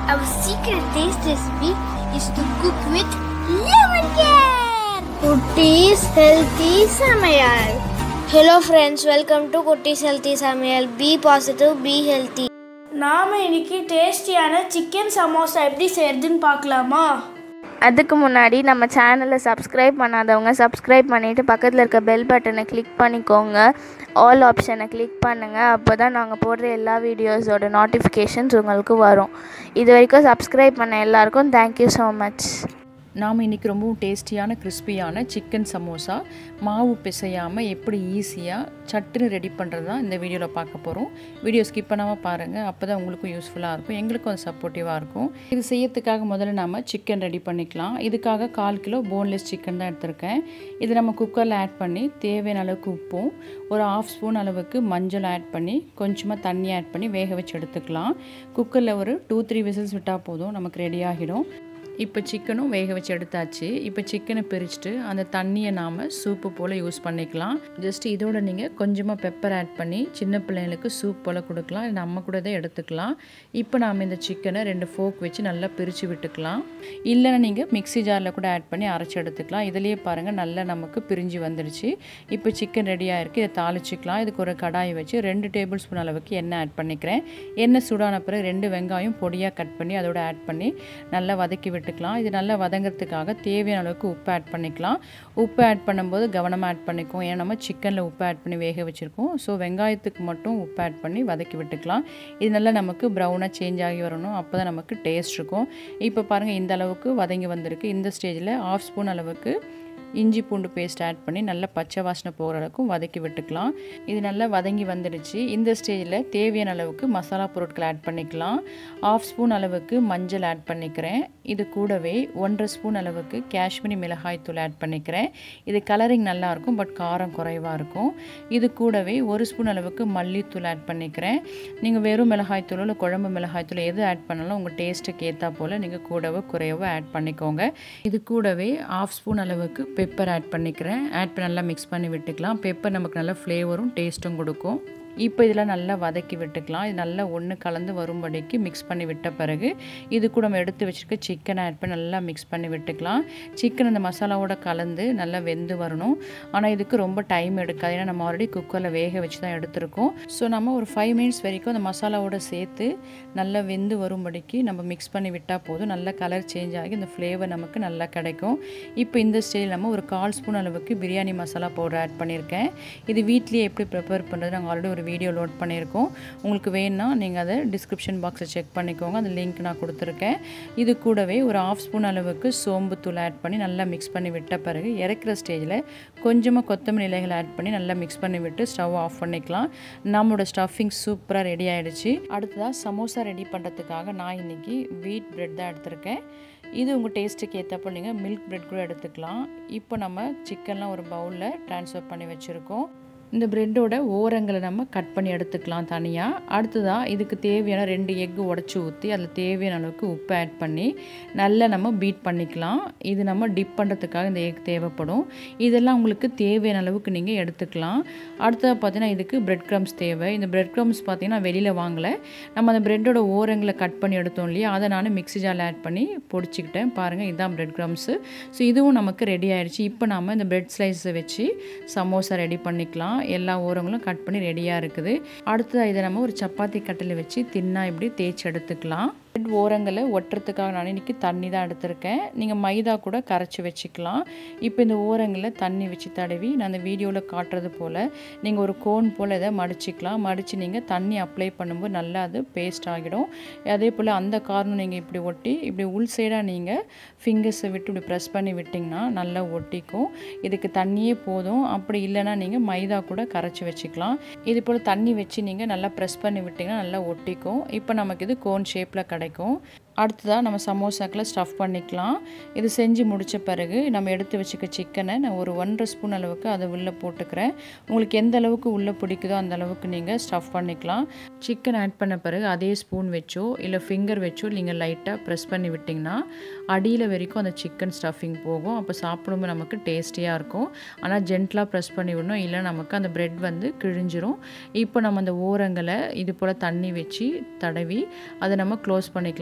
Our secret taste recipe is to cook with lemon care. Kutti's Healthy Samayal. Hello friends, welcome to Kutti's Healthy Samayal. Be positive, be healthy. நாம் இன்னைக்கு டேஸ்டியான chicken samosa எப்படி செய்யறதுன்னு பார்க்கலாமா அதுக்கு முன்னாடி நம்ம சேனலை சப்ஸ்கிரைப் பண்ணாதவங்க சப்ஸ்கிரைப் பண்ணிவிட்டு பக்கத்தில் இருக்க பெல் பட்டனை கிளிக் பண்ணிக்கோங்க ஆல் ஆப்ஷனை கிளிக் பண்ணுங்கள் அப்போ தான் நாங்கள் போடுற எல்லா வீடியோஸோட நோட்டிஃபிகேஷன்ஸ் உங்களுக்கு வரும் இது வரைக்கும் சப்ஸ்கிரைப் பண்ண எல்லாருக்கும் தேங்க்யூ ஸோ மச் நாம் இன்றைக்கி ரொம்பவும் டேஸ்டியான கிறிஸ்பியான சிக்கன் சமோசா மாவு பிசையாமல் எப்படி ஈஸியாக சட்டுன்னு ரெடி பண்ணுறது தான் இந்த வீடியோவில் பார்க்க போகிறோம் வீடியோ ஸ்கிப் பண்ணாமல் பாருங்கள் அப்போ தான் உங்களுக்கும் யூஸ்ஃபுல்லாக இருக்கும் எங்களுக்கும் அது சப்போர்ட்டிவாக இருக்கும் இது செய்யறதுக்காக முதல்ல நாம் சிக்கன் ரெடி பண்ணிக்கலாம் இதுக்காக கால் கிலோ போன்லெஸ் சிக்கன் தான் எடுத்திருக்கேன் இது நம்ம குக்கரில் ஆட் பண்ணி தேவையான அளவுக்கு உப்பும் ஒரு ஆஃப் ஸ்பூன் அளவுக்கு மஞ்சள் ஆட் பண்ணி கொஞ்சமாக தண்ணி ஆட் பண்ணி வேக வச்சு எடுத்துக்கலாம் குக்கரில் ஒரு டூ த்ரீ விசில்ஸ் விட்டால் போதும் நமக்கு ரெடி ஆகிடும் இப்போ சிக்கனும் வேக வச்சு எடுத்தாச்சு இப்போ சிக்கனை பிரிச்சுட்டு அந்த தண்ணியை நாம் சூப்பு போல் யூஸ் பண்ணிக்கலாம் ஜஸ்ட் இதோட நீங்கள் கொஞ்சமாக பெப்பர் ஆட் பண்ணி சின்ன பிள்ளைங்களுக்கு சூப் போல் கொடுக்கலாம் இல்லை நம்ம கூட தான் எடுத்துக்கலாம் இப்போ நாம் இந்த சிக்கனை ரெண்டு ஃபோக் வச்சு நல்லா பிரித்து விட்டுக்கலாம் இல்லைன்னா நீங்கள் மிக்ஸி ஜாரில் கூட ஆட் பண்ணி அரைச்சி எடுத்துக்கலாம் இதுலேயே பாருங்கள் நல்லா நமக்கு பிரிஞ்சு வந்துடுச்சு இப்போ சிக்கன் ரெடியாக இருக்குது இதை தாளிச்சிக்கலாம் இதுக்கு ஒரு கடாய் வச்சு ரெண்டு டேபிள் ஸ்பூன் அளவுக்கு எண்ணெய் ஆட் பண்ணிக்கிறேன் எண்ணெய் சூடான பிறகு ரெண்டு வெங்காயம் பொடியாக கட் பண்ணி அதோட ஆட் பண்ணி நல்லா வதக்கி விட்டுக்கலாம் இது நல்லா வதங்கிறதுக்காக தேவையான அளவுக்கு உப்பு ஆட் பண்ணிக்கலாம் உப்பு ஆட் பண்ணும்போது கவனமாக ஆட் பண்ணிக்கும் ஏன்னா நம்ம சிக்கனில் உப்பு ஆட் பண்ணி வேக வச்சுருக்கோம் ஸோ வெங்காயத்துக்கு மட்டும் உப்பு ஆட் பண்ணி வதக்கி விட்டுக்கலாம் இது நல்லா நமக்கு ப்ரௌனாக சேஞ்ச் ஆகி வரணும் அப்போ தான் நமக்கு டேஸ்ட் இருக்கும் இப்போ பாருங்கள் இந்த அளவுக்கு வதங்கி வந்திருக்கு இந்த ஸ்டேஜில் ஆஃப் ஸ்பூன் அளவுக்கு இஞ்சி பூண்டு பேஸ்ட் ஆட் பண்ணி நல்லா பச்சை வாசனை போகிற அளவுக்கு வதக்கி விட்டுக்கலாம் இது நல்லா வதங்கி வந்துடுச்சு இந்த ஸ்டேஜில் தேவையான அளவுக்கு மசாலா பொருட்கள் ஆட் பண்ணிக்கலாம் ஆஃப் ஸ்பூன் அளவுக்கு மஞ்சள் ஆட் பண்ணிக்கிறேன் இது கூடவே ஒன்றரை ஸ்பூன் அளவுக்கு காஷ்மீரி மிளகாய் தூள் ஆட் பண்ணிக்கிறேன் இது கலரிங் நல்லாயிருக்கும் பட் காரம் குறைவாக இருக்கும் இது கூடவே ஒரு ஸ்பூன் அளவுக்கு மல்லித்தூள் ஆட் பண்ணிக்கிறேன் நீங்கள் வெறும் மிளகாய் தூள் இல்லை குழம்பு மிளகாய் தூள் எது ஆட் பண்ணாலும் உங்கள் டேஸ்ட்டுக்கு ஏற்றா போல் நீங்கள் கூடவோ குறையவோ ஆட் பண்ணிக்கோங்க இது கூடவே ஆஃப் ஸ்பூன் அளவுக்கு பெப்பர் ஆட் பண்ணிக்கிறேன் ஆட் பண்ணி நல்லா மிக்ஸ் பண்ணி விட்டுக்கலாம் பெப்பர் நமக்கு நல்லா ஃப்ளேவரும் டேஸ்ட்டும் கொடுக்கும் இப்போ இதில் நல்லா வதக்கி விட்டுக்கலாம் இது நல்லா ஒன்று கலந்து வரும்படிக்கு மிக்ஸ் பண்ணி விட்ட பிறகு இது கூட நம்ம எடுத்து வச்சுருக்க சிக்கனை ஆட் பண்ணி நல்லா மிக்ஸ் பண்ணி விட்டுக்கலாம் சிக்கன் அந்த மசாலாவோட கலந்து நல்லா வெந்து வரணும் ஆனால் இதுக்கு ரொம்ப டைம் எடுக்காது ஏன்னா நம்ம ஆல்ரெடி குக்கரில் வேக வச்சு தான் எடுத்திருக்கோம் ஸோ நம்ம ஒரு ஃபைவ் மினிட்ஸ் வரைக்கும் அந்த மசாலாவோட சேர்த்து நல்லா வெந்து வரும்படிக்கு நம்ம மிக்ஸ் பண்ணி விட்டால் போதும் நல்லா கலர் சேஞ்ச் ஆகி இந்த ஃப்ளேவர் நமக்கு நல்லா கிடைக்கும் இப்போ இந்த ஸ்டேஜில் நம்ம ஒரு கால் ஸ்பூன் அளவுக்கு பிரியாணி மசாலா பவுடர் ஆட் பண்ணியிருக்கேன் இது வீட்லேயே எப்படி ப்ரிப்பேர் பண்ணுறது நாங்கள் ஆல்ரெடி ஒரு வீடியோ லோட் பண்ணியிருக்கோம் உங்களுக்கு வேணும்னா நீங்கள் அதை டிஸ்கிரிப்ஷன் பாக்ஸை செக் பண்ணிக்கோங்க அந்த லிங்க் நான் கொடுத்துருக்கேன் இது கூடவே ஒரு ஆஃப் ஸ்பூன் அளவுக்கு சோம்பு தூள் ஆட் பண்ணி நல்லா மிக்ஸ் பண்ணி விட்ட பிறகு இறக்குற ஸ்டேஜில் கொஞ்சமாக கொத்தமல்லி இலைகள் ஆட் பண்ணி நல்லா மிக்ஸ் பண்ணி விட்டு ஸ்டவ் ஆஃப் பண்ணிக்கலாம் நம்மளோட ஸ்டஃபிங் சூப்பராக ரெடி ஆகிடுச்சு அடுத்ததாக சமோசா ரெடி பண்ணுறதுக்காக நான் இன்றைக்கி வீட் பிரெட் தான் எடுத்திருக்கேன் இது உங்கள் டேஸ்ட்டுக்கு ஏற்றப்போ நீங்கள் மில்க் பிரெட் கூட எடுத்துக்கலாம் இப்போ நம்ம சிக்கன்லாம் ஒரு பவுலில் ட்ரான்ஸ்ஃபர் பண்ணி வச்சுருக்கோம் இந்த ப்ரெட்டோட ஓரங்களை நம்ம கட் பண்ணி எடுத்துக்கலாம் தனியாக அடுத்ததாக இதுக்கு தேவையான ரெண்டு எக்கு உடச்சி ஊற்றி அதில் தேவையான அளவுக்கு உப்பு ஆட் பண்ணி நல்லா நம்ம பீட் பண்ணிக்கலாம் இது நம்ம டிப் பண்ணுறதுக்காக இந்த எக் தேவைப்படும் இதெல்லாம் உங்களுக்கு தேவையான அளவுக்கு நீங்கள் எடுத்துக்கலாம் அடுத்ததாக பார்த்தீங்கன்னா இதுக்கு பிரெட் க்ரம்ஸ் தேவை இந்த பிரெட் க்ரம்ஸ் பார்த்தீங்கன்னா வெளியில் வாங்கலை நம்ம அந்த ப்ரெட்டோட ஓரங்களை கட் பண்ணி எடுத்தோம் இல்லையா அதை நான் மிக்ஸி ஜாரில் ஆட் பண்ணி பொடிச்சிக்கிட்டேன் பாருங்கள் இதுதான் பிரெட் க்ரம்ஸு ஸோ இதுவும் நமக்கு ரெடி ஆயிடுச்சு இப்போ நம்ம இந்த பிரெட் ஸ்லைஸை வச்சு சமோசா ரெடி பண்ணிக்கலாம் எல்லா ஓரங்களும் கட் பண்ணி ரெடியாக இருக்குது அடுத்ததாக இதை நம்ம ஒரு சப்பாத்தி கட்டில் வச்சு தின்னா இப்படி தேய்ச்சி எடுத்துக்கலாம் பிரெட் ஓரங்களை ஒட்டுறதுக்காக நான் இன்றைக்கி தண்ணி தான் எடுத்திருக்கேன் நீங்கள் மைதா கூட கரைச்சி வச்சுக்கலாம் இப்போ இந்த ஓரங்களில் தண்ணி வச்சு தடவி நான் அந்த வீடியோவில் காட்டுறது போல் நீங்கள் ஒரு கோன் போல் இதை மடிச்சிக்கலாம் மடித்து நீங்கள் தண்ணி அப்ளை பண்ணும்போது நல்லா அது பேஸ்ட் ஆகிடும் அதே போல் அந்த காரணம் நீங்கள் இப்படி ஒட்டி இப்படி உள் சைடாக நீங்கள் ஃபிங்கர்ஸை விட்டு இப்படி ப்ரெஸ் பண்ணி விட்டிங்கன்னா நல்லா ஒட்டிக்கும் இதுக்கு தண்ணியே போதும் அப்படி இல்லைன்னா நீங்கள் மைதா கூட கரைச்சி வச்சுக்கலாம் இது போல் தண்ணி வச்சு நீங்கள் நல்லா ப்ரெஸ் பண்ணி விட்டிங்கன்னா நல்லா ஒட்டிக்கும் இப்போ நமக்கு இது கோன் ஷேப்பில் கிடைக்கும் அடுத்ததாக நம்ம சமோசாக்கில் ஸ்டஃப் பண்ணிக்கலாம் இது செஞ்சு முடித்த பிறகு நம்ம எடுத்து வச்சுக்க சிக்கனை நான் ஒரு ஒன்றரை ஸ்பூன் அளவுக்கு அதை உள்ளே போட்டுக்கிறேன் உங்களுக்கு எந்த அளவுக்கு உள்ளே பிடிக்குதோ அந்த அளவுக்கு நீங்கள் ஸ்டஃப் பண்ணிக்கலாம் சிக்கன் ஆட் பண்ண பிறகு அதே ஸ்பூன் வச்சோ இல்லை ஃபிங்கர் வச்சோ நீங்கள் லைட்டாக ப்ரெஸ் பண்ணி விட்டிங்கன்னா அடியில் வரைக்கும் அந்த சிக்கன் ஸ்டஃபிங் போகும் அப்போ சாப்பிடும்போது நமக்கு டேஸ்டியாக இருக்கும் ஆனால் ஜென்டலாக ப்ரெஸ் பண்ணி விடணும் இல்லை நமக்கு அந்த பிரெட் வந்து கிழிஞ்சிரும் இப்போ நம்ம அந்த ஓரங்களை இது போல் தண்ணி வச்சு தடவி அதை நம்ம க்ளோஸ் பண்ணிக்கலாம் சைடு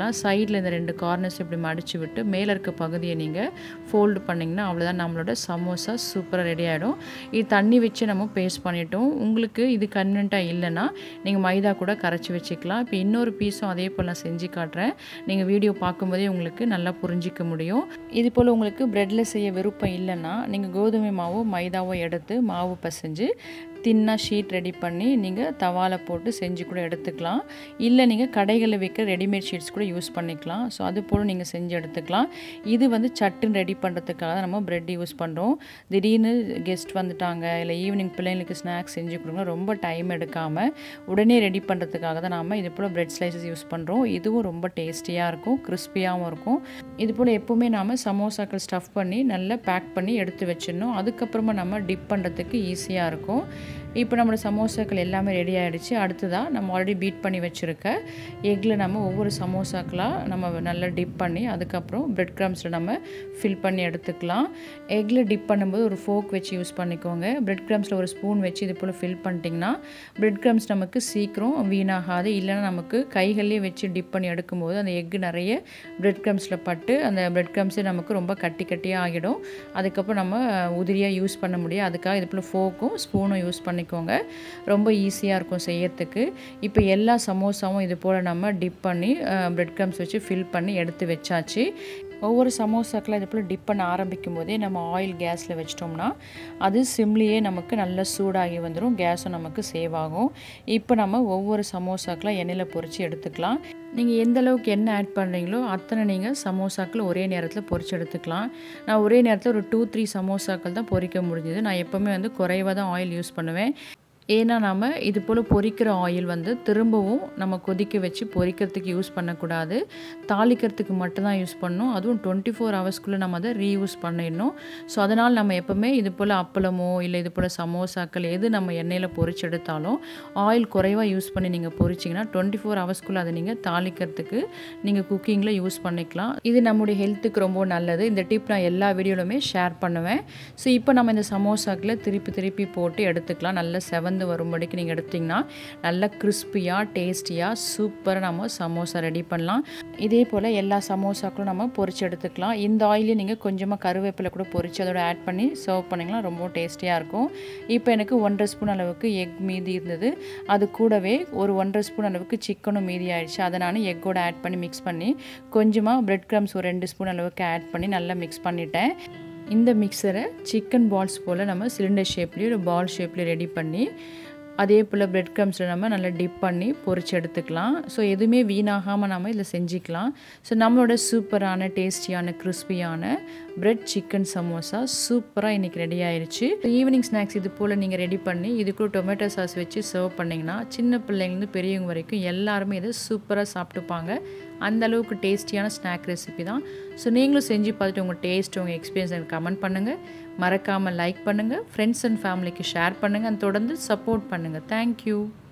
சைடில் இந்த ரெண்டு கார்னர்ஸ் இப்படி மடித்து விட்டு மேலே இருக்க பகுதியை நீங்கள் ஃபோல்டு பண்ணிங்கன்னா அவ்வளோதான் நம்மளோட சமோசா சூப்பராக ரெடி ஆகிடும் இது தண்ணி வச்சு நம்ம பேஸ்ட் பண்ணிட்டோம் உங்களுக்கு இது கன்வென்ட்டாக இல்லைன்னா நீங்கள் மைதா கூட கரைச்சி வச்சுக்கலாம் இப்போ இன்னொரு பீஸும் அதே போல் நான் செஞ்சு காட்டுறேன் நீங்கள் வீடியோ பார்க்கும்போதே உங்களுக்கு நல்லா புரிஞ்சிக்க முடியும் இது போல் உங்களுக்கு ப்ரெட்டில் செய்ய விருப்பம் இல்லைன்னா நீங்கள் கோதுமை மாவோ மைதாவோ எடுத்து மாவு பசைஞ்சு தின்னாக ஷீட் ரெடி பண்ணி நீங்கள் தவாவில் போட்டு செஞ்சு கூட எடுத்துக்கலாம் இல்லை நீங்கள் கடைகளில் விற்கிற ரெடிமேட் ஷீட்ஸ் கூட யூஸ் பண்ணிக்கலாம் ஸோ அது போல் நீங்கள் செஞ்சு எடுத்துக்கலாம் இது வந்து சட்டுன்னு ரெடி பண்ணுறதுக்காக தான் நம்ம ப்ரெட் யூஸ் பண்ணுறோம் திடீர்னு கெஸ்ட் வந்துட்டாங்க இல்லை ஈவினிங் பிள்ளைங்களுக்கு ஸ்நாக்ஸ் செஞ்சு கொடுங்க ரொம்ப டைம் எடுக்காமல் உடனே ரெடி பண்ணுறதுக்காக தான் நாம் இது போல் ப்ரெட் ஸ்லைசஸ் யூஸ் பண்ணுறோம் இதுவும் ரொம்ப டேஸ்டியாக இருக்கும் கிறிஸ்பியாகவும் இருக்கும் இது போல் எப்போவுமே நாம் சமோசாக்கள் ஸ்டஃப் பண்ணி நல்லா பேக் பண்ணி எடுத்து வச்சிடணும் அதுக்கப்புறமா நம்ம டிப் பண்ணுறதுக்கு ஈஸியாக இருக்கும் இப்போ நம்மளோட சமோசாக்கள் எல்லாமே ரெடி ஆகிடுச்சு அடுத்ததாக நம்ம ஆல்ரெடி பீட் பண்ணி வச்சுருக்க எக்கில் நம்ம ஒவ்வொரு சமோசாக்களாக நம்ம நல்லா டிப் பண்ணி அதுக்கப்புறம் பிரெட் க்ரம்ஸில் நம்ம ஃபில் பண்ணி எடுத்துக்கலாம் எக்கில் டிப் பண்ணும்போது ஒரு ஃபோக் வச்சு யூஸ் பண்ணிக்கோங்க பிரெட் க்ரம்ஸில் ஒரு ஸ்பூன் வச்சு இது போல் ஃபில் பண்ணிட்டிங்கன்னா பிரெட் க்ரம்ஸ் நமக்கு சீக்கிரம் வீணாகாது இல்லைன்னா நமக்கு கைகள்லேயே வச்சு டிப் பண்ணி எடுக்கும்போது அந்த எக்கு நிறைய பிரெட் க்ரம்ஸில் பட்டு அந்த பிரெட் க்ரம்ஸே நமக்கு ரொம்ப கட்டி கட்டியாக ஆகிடும் அதுக்கப்புறம் நம்ம உதிரியாக யூஸ் பண்ண முடியும் அதுக்காக இது போல் ஃபோக்கும் ஸ்பூனும் யூஸ் பண்ணிக்கோங்க ரொம்ப ஈஸியாக இருக்கும் செய்யறதுக்கு இப்போ எல்லா சமோசாவும் இது போல் நம்ம டிப் பண்ணி பிரெட் க்ரம்ஸ் வச்சு ஃபில் பண்ணி எடுத்து வச்சாச்சு ஒவ்வொரு சமோசாக்கெலாம் இது போல் டிப் பண்ண ஆரம்பிக்கும் போதே நம்ம ஆயில் கேஸில் வச்சிட்டோம்னா அது சிம்லேயே நமக்கு நல்லா சூடாகி வந்துடும் கேஸும் நமக்கு சேவ் ஆகும் இப்போ நம்ம ஒவ்வொரு சமோசாக்கெலாம் எண்ணெயில் பொரித்து எடுத்துக்கலாம் நீங்கள் எந்த அளவுக்கு எண்ணெய் ஆட் பண்ணுறீங்களோ அத்தனை நீங்கள் சமோசாக்கள் ஒரே நேரத்தில் பொரிச்சு எடுத்துக்கலாம் நான் ஒரே நேரத்தில் ஒரு டூ த்ரீ சமோசாக்கள் தான் பொரிக்க முடிஞ்சது நான் எப்போவுமே வந்து குறைவாக தான் ஆயில் யூஸ் பண்ணுவேன் ஏன்னா நம்ம இது போல் பொரிக்கிற ஆயில் வந்து திரும்பவும் நம்ம கொதிக்க வச்சு பொரிக்கிறதுக்கு யூஸ் பண்ணக்கூடாது தாளிக்கிறதுக்கு மட்டும்தான் யூஸ் பண்ணணும் அதுவும் டுவெண்ட்டி ஃபோர் ஹவர்ஸ்க்குள்ளே நம்ம அதை ரீயூஸ் பண்ணிடணும் ஸோ அதனால் நம்ம எப்போவுமே இது போல் அப்பளமோ இல்லை இது போல் சமோசாக்கள் எது நம்ம எண்ணெயில் பொரிச்சு எடுத்தாலும் ஆயில் குறைவாக யூஸ் பண்ணி நீங்கள் பொரிச்சிங்கன்னா டுவெண்ட்டி ஃபோர் ஹவர்ஸ்க்குள்ளே அதை நீங்கள் தாளிக்கிறதுக்கு நீங்கள் குக்கிங்கில் யூஸ் பண்ணிக்கலாம் இது நம்முடைய ஹெல்த்துக்கு ரொம்ப நல்லது இந்த டிப் நான் எல்லா வீடியோலுமே ஷேர் பண்ணுவேன் ஸோ இப்போ நம்ம இந்த சமோசாக்கில் திருப்பி திருப்பி போட்டு எடுத்துக்கலாம் நல்ல செவன் செவந்து வரும்படிக்கு நீங்கள் எடுத்திங்கன்னா நல்லா கிறிஸ்பியாக டேஸ்டியாக சூப்பராக நம்ம சமோசா ரெடி பண்ணலாம் இதே போல் எல்லா சமோசாக்களும் நம்ம பொரிச்சு எடுத்துக்கலாம் இந்த ஆயிலே நீங்கள் கொஞ்சமாக கருவேப்பிலை கூட பொரிச்சு அதோட ஆட் பண்ணி சர்வ் பண்ணிங்கன்னா ரொம்ப டேஸ்டியாக இருக்கும் இப்போ எனக்கு ஒன்றரை ஸ்பூன் அளவுக்கு எக் மீதி இருந்தது அது கூடவே ஒரு ஒன்றரை ஸ்பூன் அளவுக்கு சிக்கனும் மீதி ஆயிடுச்சு அதை நான் எக்கோட ஆட் பண்ணி மிக்ஸ் பண்ணி கொஞ்சமாக பிரெட் க்ரம்ஸ் ஒரு ரெண்டு ஸ்பூன் அளவுக்கு ஆட் பண்ணி நல்லா மிக்ஸ் பண்ணிட்டேன் இந்த மிக்சரை சிக்கன் பால்ஸ் போல் நம்ம சிலிண்டர் ஷேப்லேயும் ஒரு பால் ஷேப்லேயும் ரெடி பண்ணி அதே போல் பிரெட் க்ரம்ஸில் நம்ம நல்லா டிப் பண்ணி பொரிச்சு எடுத்துக்கலாம் ஸோ எதுவுமே வீணாகாமல் நம்ம இதில் செஞ்சுக்கலாம் ஸோ நம்மளோட சூப்பரான டேஸ்டியான கிறிஸ்பியான பிரெட் சிக்கன் சமோசா சூப்பராக இன்றைக்கி ரெடி ஆயிடுச்சு ஈவினிங் ஸ்நாக்ஸ் இது போல் நீங்கள் ரெடி பண்ணி இது கூட டொமேட்டோ சாஸ் வச்சு சர்வ் பண்ணிங்கன்னா சின்ன பிள்ளைங்கலேருந்து பெரியவங்க வரைக்கும் எல்லாருமே இதை சூப்பராக சாப்பிட்டுப்பாங்க அந்த அளவுக்கு டேஸ்டியான ஸ்நாக் ரெசிபி தான் ஸோ நீங்களும் செஞ்சு பார்த்துட்டு உங்கள் டேஸ்ட் உங்கள் எக்ஸ்பீரியன்ஸ் எனக்கு கமெண்ட் பண்ணுங்கள் மறக்காமல் லைக் பண்ணுங்கள் ஃப்ரெண்ட்ஸ் அண்ட் ஃபேமிலிக்கு ஷேர் பண்ணுங்கள் தொடர்ந்து சப்போர்ட் பண்ணுங்கள் தேங்க்யூ